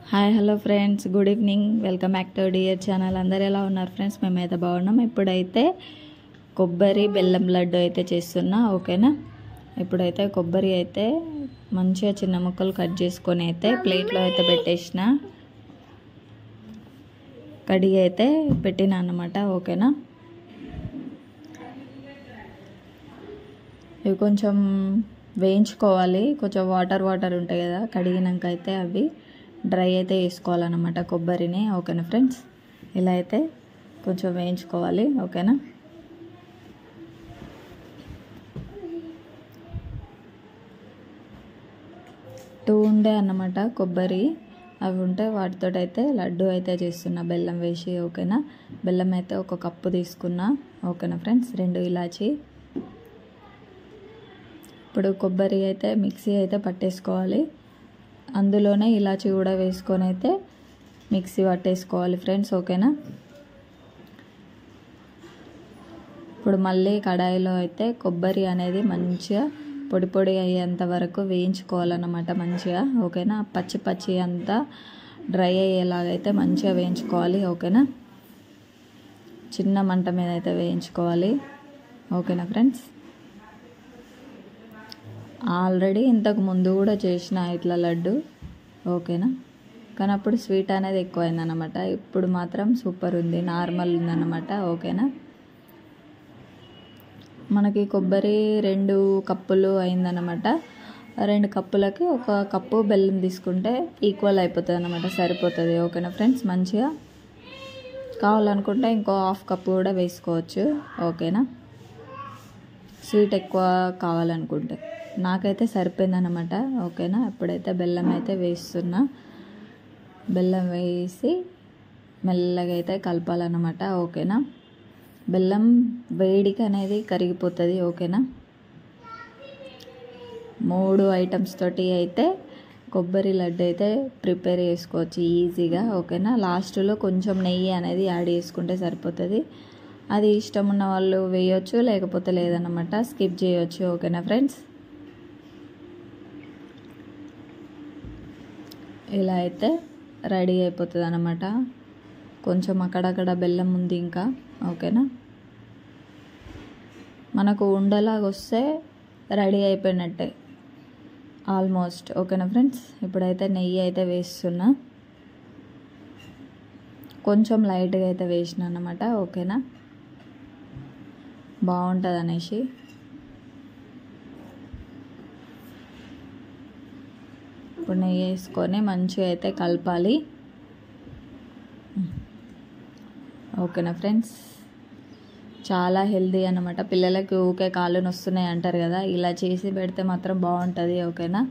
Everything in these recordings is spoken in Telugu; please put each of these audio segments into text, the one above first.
hi hello friends good evening welcome back to dear channel అందరు ఎలా ఉన్నారు ఫ్రెండ్స్ మేమైతే బాగున్నాం ఇప్పుడైతే కొబ్బరి బెల్లం లడ్డు అయితే చేస్తున్నా ఓకేనా ఇప్పుడైతే కొబ్బరి అయితే మంచిగా చిన్న ముక్కలు కట్ చేసుకొని అయితే ప్లేట్లో అయితే పెట్టేసిన కడిగి అయితే పెట్టిన అన్నమాట ఓకేనా ఇవి కొంచెం వేయించుకోవాలి కొంచెం వాటర్ వాటర్ ఉంటాయి కదా కడిగినాక అయితే అవి డ్రై అయితే వేసుకోవాలన్నమాట కొబ్బరిని ఓకేనా ఫ్రెండ్స్ ఇలా అయితే కొంచెం వేయించుకోవాలి ఓకేనా టూ ఉండే అన్నమాట కొబ్బరి అవి ఉంటే వాటితో అయితే లడ్డు అయితే చేస్తున్నా బెల్లం వేసి ఓకేనా బెల్లం అయితే ఒక కప్పు తీసుకున్నా ఓకేనా ఫ్రెండ్స్ రెండు ఇలాచి ఇప్పుడు కొబ్బరి అయితే మిక్సీ అయితే పట్టేసుకోవాలి అందులోనే ఇలాచి కూడా వేసుకొని అయితే మిక్సీ పట్టేసుకోవాలి ఫ్రెండ్స్ ఓకేనా ఇప్పుడు మళ్ళీ కడాయిలో అయితే కొబ్బరి అనేది మంచిగా పొడి పొడి అయ్యేంత వరకు వేయించుకోవాలన్నమాట మంచిగా ఓకేనా పచ్చి పచ్చి అంతా డ్రై అయ్యేలాగైతే మంచిగా వేయించుకోవాలి ఓకేనా చిన్న మంట మీద అయితే వేయించుకోవాలి ఓకేనా ఫ్రెండ్స్ ఆల్రెడీ ఇంతకు ముందు కూడా చేసిన ఇట్లా లడ్డు ఓకేనా కానీ అప్పుడు స్వీట్ అనేది ఎక్కువైందనమాట ఇప్పుడు మాత్రం సూపర్ ఉంది నార్మల్ ఉందన్నమాట ఓకేనా మనకి కొబ్బరి రెండు కప్పులు అయిందనమాట రెండు కప్పులకి ఒక కప్పు బెల్లం తీసుకుంటే ఈక్వల్ అయిపోతుంది అనమాట సరిపోతుంది ఓకేనా ఫ్రెండ్స్ మంచిగా కావాలనుకుంటే ఇంకో హాఫ్ కప్పు కూడా వేసుకోవచ్చు ఓకేనా స్వీట్ ఎక్కువ కావాలనుకుంటే నాకైతే సరిపోయిందనమాట ఓకేనా ఇప్పుడైతే బెల్లం అయితే వేస్తున్నా బెల్లం వేసి మెల్లగా అయితే కలపాలన్నమాట ఓకేనా బెల్లం వేడికి అనేది కరిగిపోతుంది ఓకేనా మూడు ఐటమ్స్ తోటి అయితే కొబ్బరి లడ్డు అయితే ప్రిపేర్ చేసుకోవచ్చు ఈజీగా ఓకేనా లాస్ట్లో కొంచెం నెయ్యి అనేది యాడ్ చేసుకుంటే సరిపోతుంది అది ఇష్టం ఉన్న వాళ్ళు వేయొచ్చు లేకపోతే లేదన్నమాట స్కిప్ చేయొచ్చు ఓకేనా ఫ్రెండ్స్ ఇలా అయితే రెడీ అయిపోతుంది అనమాట కొంచెం అక్కడక్కడ బెల్లం ఉంది ఇంకా ఓకేనా మనకు ఉండలాగా వస్తే రెడీ అయిపోయినట్టే ఆల్మోస్ట్ ఓకేనా ఫ్రెండ్స్ ఇప్పుడైతే నెయ్యి అయితే వేస్తున్నా కొంచెం లైట్గా అయితే వేసిన అనమాట ఓకేనా బాగుంటుంది అనేసి ఇప్పుడు నెయ్యి వేసుకొని మంచిగా అయితే కలపాలి ఓకేనా ఫ్రెండ్స్ చాలా హెల్దీ అనమాట పిల్లలకి ఊకే కాళ్ళు నొస్తున్నాయి అంటారు కదా ఇలా చేసి పెడితే మాత్రం బాగుంటుంది ఓకేనా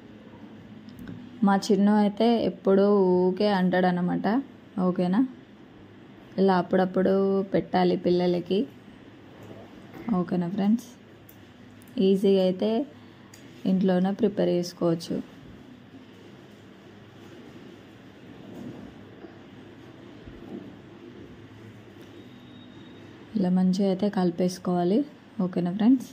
మా చిన్న అయితే ఎప్పుడూ ఊకే అంటాడు అనమాట ఓకేనా ఇలా అప్పుడప్పుడు పెట్టాలి పిల్లలకి ఓకేనా ఫ్రెండ్స్ ఈజీగా అయితే ఇంట్లోనే ప్రిపేర్ చేసుకోవచ్చు ఇలా మంచిగా అయితే కలిపేసుకోవాలి ఓకేనా ఫ్రెండ్స్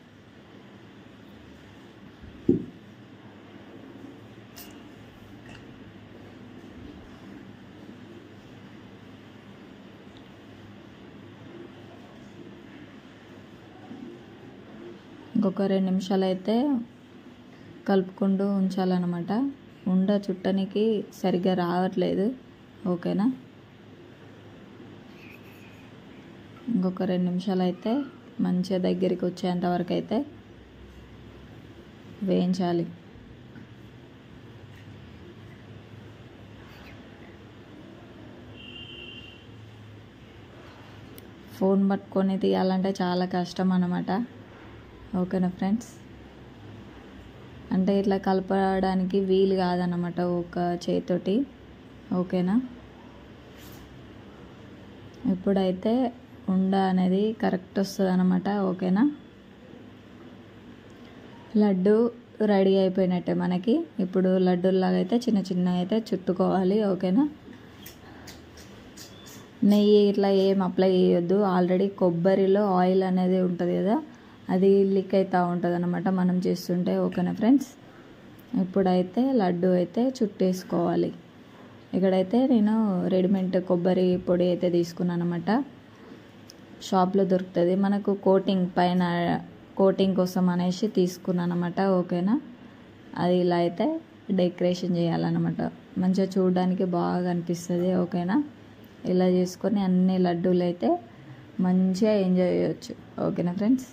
ఇంకొక రెండు నిమిషాలు అయితే కలుపుకుంటూ ఉంచాలన్నమాట ఉండ చుట్టనికి సరిగ్గా రావట్లేదు ఓకేనా ఇంకొక రెండు నిమిషాలు అయితే మంచిగా దగ్గరికి వచ్చేంత వరకు అయితే వేయించాలి ఫోన్ పట్టుకొని తీయాలంటే చాలా కష్టం అన్నమాట ఓకేనా ఫ్రెండ్స్ అంటే ఇట్లా కలపడానికి వీలు కాదన్నమాట ఒక చేతితోటి ఓకేనా ఇప్పుడైతే ఉండ అనేది కరెక్ట్ వస్తుంది అనమాట ఓకేనా లడ్డు రెడీ అయిపోయినట్టే మనకి ఇప్పుడు లడ్డూలాగా అయితే చిన్న చిన్న అయితే చుట్టుకోవాలి ఓకేనా నెయ్యి ఇట్లా ఏం అప్లై చేయొద్దు ఆల్రెడీ కొబ్బరిలో ఆయిల్ అనేది ఉంటుంది కదా అది లీక్ అవుతూ ఉంటుంది అనమాట మనం చేస్తుంటే ఓకేనా ఫ్రెండ్స్ ఇప్పుడైతే లడ్డు అయితే చుట్టేసుకోవాలి ఇక్కడైతే నేను రెడీమేడ్ కొబ్బరి పొడి అయితే తీసుకున్నాను అనమాట షాప్లో దొరుకుతుంది మనకు కోటింగ్ పైన కోటింగ్ కోసం అనేసి తీసుకున్నాను అనమాట ఓకేనా అది ఇలా అయితే డెకరేషన్ చేయాలన్నమాట మంచిగా చూడడానికి బాగా అనిపిస్తుంది ఓకేనా ఇలా చేసుకొని అన్ని లడ్డూలు అయితే మంచిగా ఎంజాయ్ చేయొచ్చు ఓకేనా ఫ్రెండ్స్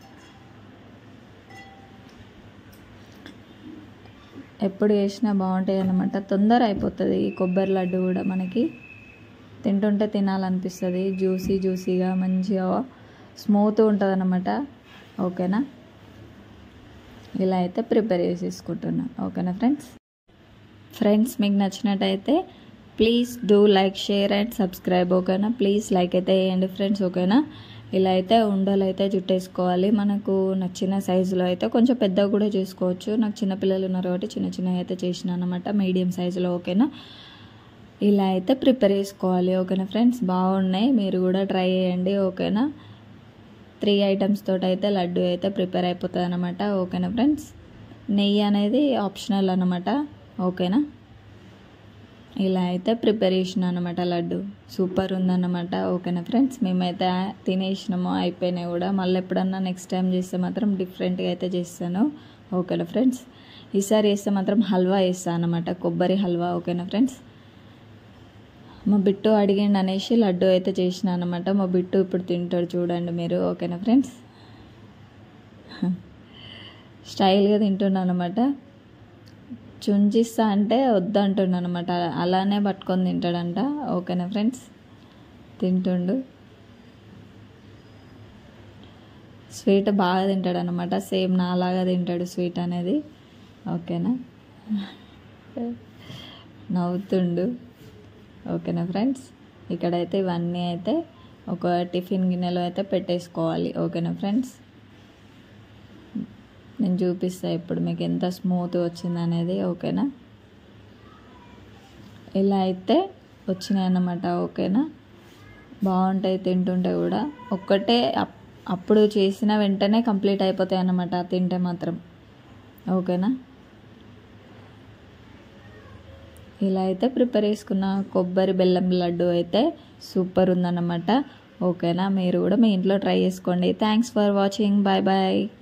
ఎప్పుడు చేసినా బాగుంటాయి అన్నమాట తొందర అయిపోతుంది ఈ కొబ్బరి లడ్డు కూడా మనకి తింటుంటే తినాలనిపిస్తుంది జ్యూసీ జ్యూసీగా మంచిగా స్మూత్ ఉంటుంది అన్నమాట ఓకేనా ఇలా అయితే ప్రిపేర్ చేసేసుకుంటున్నా ఓకేనా ఫ్రెండ్స్ ఫ్రెండ్స్ మీకు నచ్చినట్టయితే please do like share and subscribe ఓకేనా ప్లీజ్ లైక్ అయితే వేయండి ఫ్రెండ్స్ ఓకేనా ఇలా అయితే ఉండలు అయితే జుట్టేసుకోవాలి మనకు నచ్చిన సైజులో అయితే కొంచెం పెద్దగా కూడా చేసుకోవచ్చు నాకు చిన్న పిల్లలు ఉన్నారు కాబట్టి చిన్న చిన్నగా అయితే చేసిన అనమాట మీడియం సైజులో ఓకేనా ఇలా అయితే ప్రిపేర్ చేసుకోవాలి ఓకేనా ఫ్రెండ్స్ బాగున్నాయి మీరు కూడా ట్రై చేయండి ఓకేనా త్రీ ఐటమ్స్ తోటి అయితే లడ్డు అయితే ప్రిపేర్ అయిపోతుంది అనమాట ఓకేనా ఫ్రెండ్స్ నెయ్యి అనేది ఆప్షనల్ అనమాట ఓకేనా ఇలా అయితే ప్రిపేర్ చేసిన అనమాట లడ్డు సూపర్ ఉందన్నమాట ఓకేనా ఫ్రెండ్స్ మేమైతే తినేసినాము అయిపోయినాయి కూడా మళ్ళీ ఎప్పుడన్నా నెక్స్ట్ టైం చేస్తే మాత్రం డిఫరెంట్గా అయితే చేస్తాను ఓకేనా ఫ్రెండ్స్ ఈసారి చేస్తే మాత్రం హల్వా వేస్తాను అనమాట కొబ్బరి హల్వా ఓకేనా ఫ్రెండ్స్ మా బిట్టు అడిగిండు అనేసి లడ్డు అయితే చేసిన అనమాట మా బిట్టు ఇప్పుడు తింటాడు చూడండి మీరు ఓకేనా ఫ్రెండ్స్ స్టైల్గా తింటున్నాను అనమాట చుంచిస్తా అంటే వద్దంటుండు అనమాట అలానే పట్టుకొని తింటాడంట ఓకేనా ఫ్రెండ్స్ తింటుండు స్వీట్ బాగా తింటాడు అనమాట సేమ్ నాలాగా తింటాడు స్వీట్ అనేది ఓకేనా నవ్వుతుండు ఓకేనా ఫ్రెండ్స్ ఇక్కడైతే ఇవన్నీ అయితే ఒక టిఫిన్ గిన్నెలో అయితే పెట్టేసుకోవాలి ఓకేనా ఫ్రెండ్స్ నేను చూపిస్తా ఇప్పుడు మీకు ఎంత స్మూత్ వచ్చింది అనేది ఓకేనా ఇలా అయితే వచ్చినాయి అన్నమాట ఓకేనా బాగుంటాయి తింటుంటే కూడా ఒక్కటే అప్- అప్పుడు చేసిన వెంటనే కంప్లీట్ అయిపోతాయి అన్నమాట తింటే మాత్రం ఓకేనా ఇలా అయితే ప్రిపేర్ చేసుకున్న కొబ్బరి బెల్లం లడ్డు అయితే సూపర్ ఉందన్నమాట ఓకేనా మీరు కూడా మీ ఇంట్లో ట్రై చేసుకోండి thanks for watching bye bye